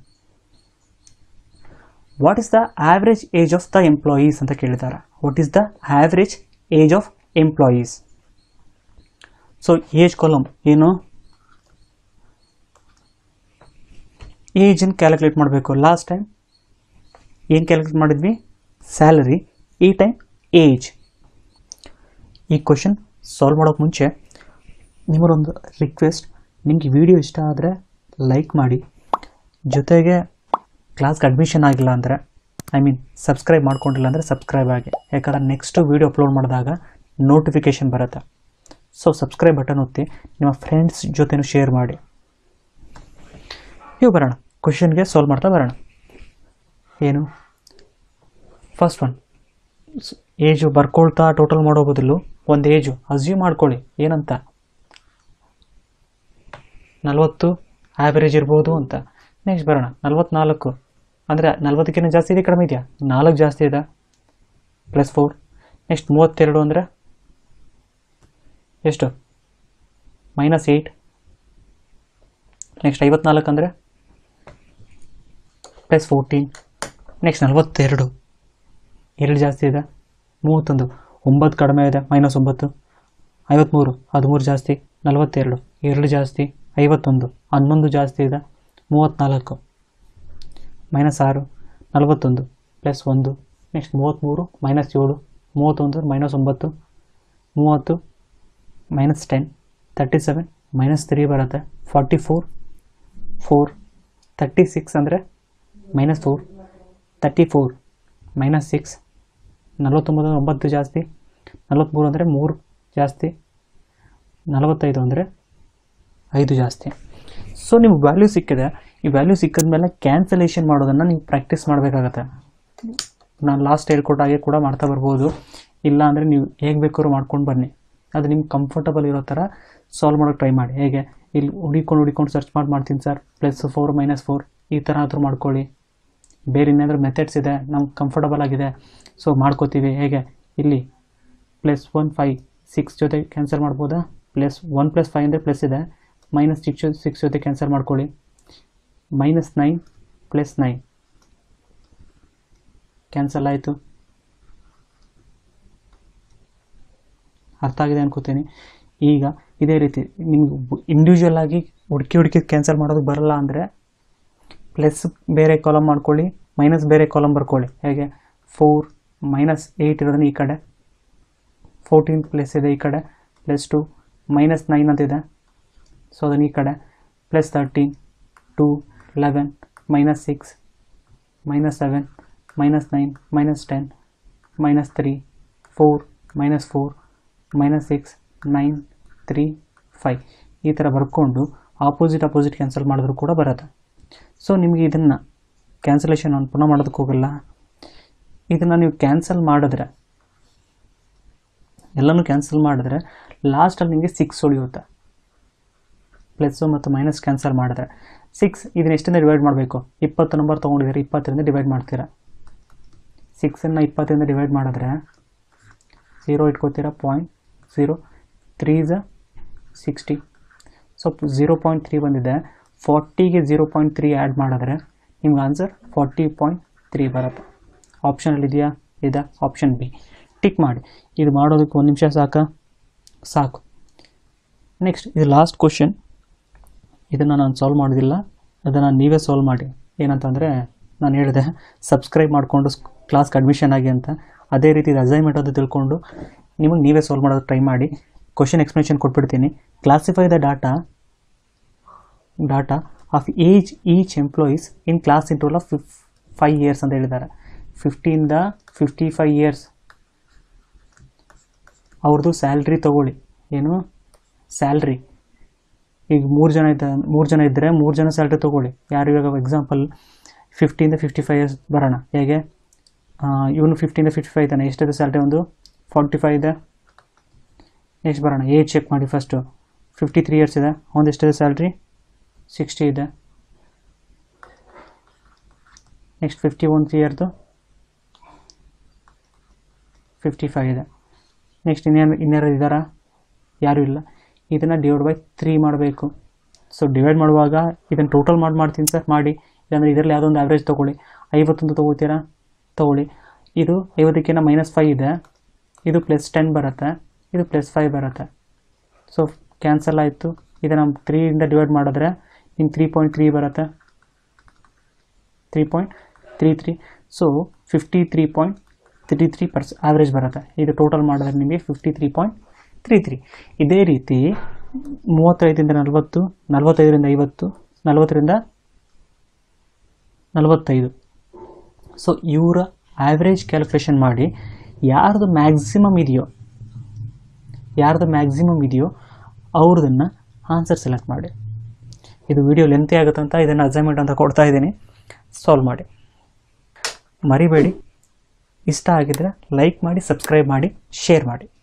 what is the average age of the employees ಅಂತ ಕೇಳಿದ್ದಾರೆ what is the average age of employees so age column ಏನು ಏಜನ್ನು ಕ್ಯಾಲ್ಕುಲೇಟ್ ಮಾಡಬೇಕು ಲಾಸ್ಟ್ ಟೈಮ್ ಏನು ಕ್ಯಾಲ್ಕುಲೇಟ್ ಮಾಡಿದ್ವಿ ಸ್ಯಾಲರಿ ಈ ಟೈಮ್ ಏಜ್ ಈ ಕ್ವಶನ್ ಸಾಲ್ವ್ ಮಾಡೋಕ್ಕೆ ಮುಂಚೆ ನಿಮ್ಮದೊಂದು ರಿಕ್ವೆಸ್ಟ್ ನಿಮಗೆ ವಿಡಿಯೋ ಇಷ್ಟ ಆದರೆ ಲೈಕ್ ಮಾಡಿ ಜೊತೆಗೆ ಕ್ಲಾಸ್ಗೆ ಅಡ್ಮಿಷನ್ ಆಗಿಲ್ಲ ಅಂದರೆ ಐ ಮೀನ್ ಸಬ್ಸ್ಕ್ರೈಬ್ ಮಾಡ್ಕೊಂಡಿಲ್ಲ ಅಂದರೆ ಸಬ್ಸ್ಕ್ರೈಬ್ ಆಗಿ ಯಾಕಂದ್ರೆ ನೆಕ್ಸ್ಟು ವೀಡಿಯೋ ಅಪ್ಲೋಡ್ ಮಾಡಿದಾಗ ನೋಟಿಫಿಕೇಷನ್ ಬರುತ್ತೆ ಸೊ ಸಬ್ಸ್ಕ್ರೈಬ್ ಬಟನ್ ಒತ್ತಿ ನಿಮ್ಮ ಫ್ರೆಂಡ್ಸ್ ಜೊತೆನೂ ಶೇರ್ ಮಾಡಿ ಇವು ಬರೋಣ ಕ್ವಶನ್ಗೆ ಸಾಲ್ವ್ ಮಾಡ್ತಾ ಬರೋಣ ಏನು ಫಸ್ಟ್ ಒನ್ ಏಜು ಬರ್ಕೊಳ್ತಾ ಟೋಟಲ್ ಮಾಡೋ ಬದಲು ಒಂದು ಏಜು ಅಸ್ಯೂಮ್ ಮಾಡ್ಕೊಳ್ಳಿ ಏನಂತ ನಲವತ್ತು ಆ್ಯಾವ್ರೇಜ್ ಇರ್ಬೋದು ಅಂತ ನೆಕ್ಸ್ಟ್ ಬರೋಣ ನಲ್ವತ್ನಾಲ್ಕು ಅಂದರೆ ನಲ್ವತ್ತಕ್ಕಿಂತ ಜಾಸ್ತಿ ಇದೆ ಕಡಿಮೆ ಇದೆಯಾ ನಾಲ್ಕು ಜಾಸ್ತಿ ಇದೆ ಪ್ಲಸ್ ಫೋರ್ ನೆಕ್ಸ್ಟ್ ಮೂವತ್ತೆರಡು ಅಂದರೆ ಎಷ್ಟು ಮೈನಸ್ ಏಯ್ಟ್ ನೆಕ್ಸ್ಟ್ ಐವತ್ನಾಲ್ಕು ಅಂದರೆ ಪ್ಲಸ್ ಫೋರ್ಟೀನ್ ನೆಕ್ಸ್ಟ್ ನಲ್ವತ್ತೆರಡು ಎರಡು ಜಾಸ್ತಿ ಇದೆ ಮೂವತ್ತೊಂದು ಒಂಬತ್ತು ಕಡಿಮೆ ಇದೆ ಮೈನಸ್ ಒಂಬತ್ತು ಐವತ್ತ್ಮೂರು ಹದಿಮೂರು ಜಾಸ್ತಿ ನಲವತ್ತೆರಡು ಎರಡು ಜಾಸ್ತಿ ಐವತ್ತೊಂದು ಹನ್ನೊಂದು ಜಾಸ್ತಿ ಇದೆ ಮೂವತ್ತ್ನಾಲ್ಕು ಮೈನಸ್ ಆರು ನಲವತ್ತೊಂದು ಪ್ಲಸ್ ಒಂದು ನೆಕ್ಸ್ಟ್ ಮೂವತ್ತ್ಮೂರು ಮೈನಸ್ ಏಳು ಮೂವತ್ತೊಂದು ಮೈನಸ್ ಒಂಬತ್ತು ಮೂವತ್ತು minus ten thirty seven minus three ಬರುತ್ತೆ forty four four thirty six ಅಂದರೆ minus four thirty four minus six ನಲವತ್ತೊಂಬತ್ತು ಅಂದರೆ ಒಂಬತ್ತು ಜಾಸ್ತಿ ನಲವತ್ತ್ಮೂರು ಅಂದರೆ ಮೂರು ಜಾಸ್ತಿ ನಲವತ್ತೈದು ಅಂದರೆ ಐದು ಜಾಸ್ತಿ ಸೊ ನಿಮ್ಗೆ ವ್ಯಾಲ್ಯೂ ಸಿಕ್ಕಿದೆ ಈ ವ್ಯಾಲ್ಯೂ ಸಿಕ್ಕಿದ ಮೇಲೆ ಕ್ಯಾನ್ಸಲೇಷನ್ ಮಾಡೋದನ್ನು ನೀವು ಪ್ರಾಕ್ಟೀಸ್ ಮಾಡಬೇಕಾಗತ್ತೆ ನಾನು ಲಾಸ್ಟ್ ಹೇಳ್ಕೊಟ್ಟಾಗೆ ಕೂಡ ಮಾಡ್ತಾ ಬರ್ಬೋದು ಇಲ್ಲ ಅಂದರೆ ನೀವು ಹೇಗೆ ಬೇಕಾದ್ರೂ ಮಾಡ್ಕೊಂಡು ಬನ್ನಿ ಅದು ನಿಮ್ಗೆ ಕಂಫರ್ಟಬಲ್ ಇರೋ ಥರ ಸಾಲ್ವ್ ಮಾಡೋಕ್ಕೆ ಟ್ರೈ ಮಾಡಿ ಹೇಗೆ ಇಲ್ಲಿ ಹುಡಿಕೊಂಡು ಹುಡಿಕೊಂಡು ಸರ್ಚ್ ಮಾಡಿ ಮಾಡ್ತೀನಿ sir plus four minus four ಈ ಥರ ಆದರೂ ಮಾಡ್ಕೊಳ್ಳಿ ಬೇರೆ ಏನಾದರೂ ಮೆಥಡ್ಸ್ ಇದೆ ನಮ್ಗೆ ಕಂಫರ್ಟಬಲ್ ಆಗಿದೆ ಸೊ ಮಾಡ್ಕೋತೀವಿ ಹೇಗೆ ಇಲ್ಲಿ ಪ್ಲಸ್ ಒನ್ ಫೈ ಸಿಕ್ಸ್ ಜೊತೆ ಕ್ಯಾನ್ಸಲ್ ಮಾಡ್ಬೋದಾ ಪ್ಲಸ್ ಒನ್ ಪ್ಲಸ್ ಫೈವ್ ಅಂದರೆ ಪ್ಲಸ್ ಇದೆ ಮೈನಸ್ ಸಿಕ್ಸ್ ಸಿಕ್ಸ್ ಜೊತೆ ಕ್ಯಾನ್ಸಲ್ ಮಾಡ್ಕೊಳ್ಳಿ minus nine plus nine cancel ಆಯಿತು ಅರ್ಥ ಆಗಿದೆ ಅನ್ಕೋತೀನಿ ಈಗ ಇದೇ ರೀತಿ ನಿಮ್ಗೆ ಇಂಡಿವಿಜುವಲ್ ಆಗಿ ಹುಡುಕಿ ಹುಡುಕಿ ಕ್ಯಾನ್ಸಲ್ ಮಾಡೋದಕ್ಕೆ ಬರಲ್ಲ ಅಂದರೆ ಪ್ಲಸ್ ಬೇರೆ ಕಾಲಮ್ ಮಾಡ್ಕೊಳ್ಳಿ ಮೈನಸ್ ಬೇರೆ ಕಾಲಮ್ ಬರ್ಕೊಳ್ಳಿ ಹೇಗೆ ಫೋರ್ ಮೈನಸ್ ಏಯ್ಟ್ ಇರೋದನ್ನ ಈ ಕಡೆ ಫೋರ್ಟೀನ್ ಪ್ಲಸ್ ಇದೆ ಈ ಕಡೆ ಪ್ಲಸ್ ಟು ಮೈನಸ್ ನೈನ್ ಅಂತಿದೆ ಸೊ ಅದನ್ನ ಈ ಕಡೆ plus thirteen to eleven minus six minus seven minus nine minus ten minus three four minus four minus six nine three five ಈ ಥರ ಬರ್ಕೊಂಡು ಆಪೋಸಿಟ್ ಅಪೋಸಿಟ್ ಕ್ಯಾನ್ಸಲ್ ಮಾಡಿದ್ರು ಕೂಡ ಬರುತ್ತೆ ಸೊ ನಿಮಗೆ ಇದನ್ನು ಕ್ಯಾನ್ಸಲೇಷನ್ ನಾನು ಪುನಃ ಮಾಡೋದಕ್ಕೆ ಹೋಗಲ್ಲ ಇದನ್ನು ನೀವು ಕ್ಯಾನ್ಸಲ್ ಮಾಡಿದ್ರೆ ಎಲ್ಲನೂ ಕ್ಯಾನ್ಸಲ್ ಮಾಡಿದ್ರೆ ಲಾಸ್ಟಲ್ಲಿ ನಿಮಗೆ ಸಿಕ್ಸ್ ಉಳಿಯುತ್ತೆ ಪ್ಲಸ್ಸು ಮತ್ತು ಮೈನಸ್ ಕ್ಯಾನ್ಸಲ್ ಮಾಡಿದ್ರೆ ಸಿಕ್ಸ್ ಇದನ್ನ ಎಷ್ಟರಿಂದ ಡಿವೈಡ್ ಮಾಡಬೇಕು ಇಪ್ಪತ್ತು ನಂಬರ್ ತೊಗೊಂಡಿದ್ದೀರಿ ಇಪ್ಪತ್ತರಿಂದ ಡಿವೈಡ್ ಮಾಡ್ತೀರಾ ಸಿಕ್ಸನ್ನು ಇಪ್ಪತ್ತರಿಂದ ಡಿವೈಡ್ ಮಾಡಿದ್ರೆ ಝೀರೋ ಇಟ್ಕೋತೀರಾ ಪಾಯಿಂಟ್ ಝೀರೋ ತ್ರೀ ಝ sixty so zero point three ಬಂದಿದೆ ಫಾರ್ಟಿಗೆ ಝೀರೋ ಪಾಯಿಂಟ್ ತ್ರೀ ಆ್ಯಡ್ ಮಾಡಿದ್ರೆ ನಿಮ್ಗೆ ಆನ್ಸರ್ ಫಾರ್ಟಿ ಪಾಯಿಂಟ್ ತ್ರೀ ಬರುತ್ತೆ ಆಪ್ಷನಲ್ಲಿ ಇದೆಯಾ ಇದೆ ಆಪ್ಷನ್ ಬಿ ಟಿಕ್ ಮಾಡಿ ಇದು ಮಾಡೋದಕ್ಕೆ ಒಂದು ನಿಮಿಷ ಸಾಕ ಸಾಕು ನೆಕ್ಸ್ಟ್ ಇದು ಲಾಸ್ಟ್ ಕ್ವಶನ್ ಇದನ್ನು ನಾನು ಸಾಲ್ವ್ ಮಾಡೋದಿಲ್ಲ ಅದನ್ನು ನೀವೇ ಸಾಲ್ವ್ ಮಾಡಿ ಏನಂತಂದರೆ ನಾನು ಹೇಳಿದೆ ಸಬ್ಸ್ಕ್ರೈಬ್ ಮಾಡಿಕೊಂಡು ಕ್ಲಾಸ್ಗೆ ಅಡ್ಮಿಷನ್ ಆಗಿ ಅಂತ ಅದೇ ರೀತಿ ಇದು ಅಸೈನ್ಮೆಂಟ್ ಅದು ತಿಳ್ಕೊಂಡು ನಿಮಗೆ ನೀವೇ ಸಾಲ್ವ್ ಮಾಡೋದಕ್ಕೆ ಟ್ರೈ ಮಾಡಿ ಕ್ವಶನ್ ಎಕ್ಸ್ಪ್ಲನೇಷನ್ ಕೊಟ್ಬಿಡ್ತೀನಿ classify the data data of age each employees in class interval of ಫಿಫ್ ಫೈವ್ ಇಯರ್ಸ್ ಅಂತ ಹೇಳಿದ್ದಾರೆ ಫಿಫ್ಟಿಯಿಂದ ಫಿಫ್ಟಿ ಫೈವ್ ಇಯರ್ಸ್ ಅವ್ರದ್ದು ಸ್ಯಾಲ್ರಿ ತೊಗೊಳ್ಳಿ ಏನು ಸ್ಯಾಲ್ರಿ ಈಗ ಮೂರು ಜನ ಇದ್ದ ಮೂರು ಜನ ಇದ್ದರೆ ಮೂರು ಜನ ಸ್ಯಾಲ್ರಿ ತೊಗೊಳ್ಳಿ ಯಾರು ಇವಾಗ ಎಕ್ಸಾಂಪಲ್ ಫಿಫ್ಟಿಯಿಂದ ಫಿಫ್ಟಿ ಫೈವ್ ಇಯರ್ಸ್ ಬರೋಣ ಹೇಗೆ ಇವನು ಫಿಫ್ಟಿಯಿಂದ ಫಿಫ್ಟಿ ಫೈವ್ ಇದ್ದಾನೆ ಎಷ್ಟಿದೆ ಸ್ಯಾಲ್ರಿ ಒಂದು ಫಾರ್ಟಿ ಫೈವ್ ಇದೆ ಎಷ್ಟು ಬರೋಣ ಏಜ್ ಚೆಕ್ ಮಾಡಿ ಫಸ್ಟು ಫಿಫ್ಟಿ ತ್ರೀ ಇಯರ್ಸ್ ಇದೆ ಒಂದು ಎಷ್ಟಿದೆ ಸ್ಯಾಲ್ರಿ ಸಿಕ್ಸ್ಟಿ ಇದೆ ನೆಕ್ಸ್ಟ್ ಫಿಫ್ಟಿ ಒನ್ ತ್ರೀ ಇಯರ್ದು ಫಿಫ್ಟಿ ಫೈವ್ ಇದೆ ನೆಕ್ಸ್ಟ್ ಇನ್ನೇನು ಇನ್ಯಾರು ಇದ್ದಾರಾ ಯಾರೂ ಇಲ್ಲ ಇದನ್ನು ಡಿವೈಡ್ ಬೈ ತ್ರೀ ಮಾಡಬೇಕು ಸೊ ಡಿವೈಡ್ ಮಾಡುವಾಗ ಇದನ್ನು ಟೋಟಲ್ ಮಾಡಿ ಮಾಡ್ತೀನಿ ಸರ್ ಮಾಡಿ ಇಲ್ಲಾಂದರೆ ಇದರಲ್ಲಿ ಯಾವುದೋ ಒಂದು ಆ್ಯಾವ್ರೇಜ್ ತೊಗೊಳ್ಳಿ ಐವತ್ತೊಂದು ತೊಗೋತೀರಾ ತೊಗೊಳ್ಳಿ ಇದು ಐವತ್ತಕ್ಕಿಂತ ಮೈನಸ್ ಫೈವ್ ಇದೆ ಇದು ಪ್ಲಸ್ ಟೆನ್ ಬರುತ್ತೆ ಇದು ಪ್ಲಸ್ ಫೈವ್ ಬರುತ್ತೆ ಸೊ ಕ್ಯಾನ್ಸಲ್ ಆಯಿತು ಇದನ್ನು ತ್ರೀಯಿಂದ ಡಿವೈಡ್ ಮಾಡಿದ್ರೆ ನಿಮ್ಗೆ ತ್ರೀ ಪಾಯಿಂಟ್ ತ್ರೀ ಬರುತ್ತೆ three point three three so fifty three point three three ಪರ್ಸ್ ಆವ್ರೇಜ್ ಬರುತ್ತೆ ಇದು ಟೋಟಲ್ ಮಾಡಿದ್ರೆ ನಿಮಗೆ fifty three point three three ಇದೇ ರೀತಿ ಮೂವತ್ತೈದರಿಂದ ನಲವತ್ತು ನಲವತ್ತೈದರಿಂದ ಐವತ್ತು ನಲವತ್ತರಿಂದ ನಲವತ್ತೈದು ಸೊ ಇವರ ಆ್ಯಾವ್ರೇಜ್ ಕ್ಯಾಲ್ಕುಲೇಷನ್ ಮಾಡಿ ಯಾರ್ದು ಮ್ಯಾಕ್ಸಿಮಮ್ ಇದೆಯೋ ಯಾರ್ದು ಮ್ಯಾಕ್ಸಿಮಮ್ ಇದೆಯೋ ಅವ್ರದನ್ನು ಆನ್ಸರ್ ಸೆಲೆಕ್ಟ್ ಮಾಡಿ ಇದು ವಿಡಿಯೋ ಲೆಂತಿ ಆಗುತ್ತೆ ಅಂತ ಇದನ್ನು ಅಸೈನ್ಮೆಂಟ್ ಅಂತ ಕೊಡ್ತಾ ಇದ್ದೀನಿ ಸಾಲ್ವ್ ಮಾಡಿ ಮರಿಬೇಡಿ ಇಷ್ಟ ಆಗಿದ್ರೆ ಲೈಕ್ ಮಾಡಿ ಸಬ್ಸ್ಕ್ರೈಬ್ ಮಾಡಿ ಶೇರ್ ಮಾಡಿ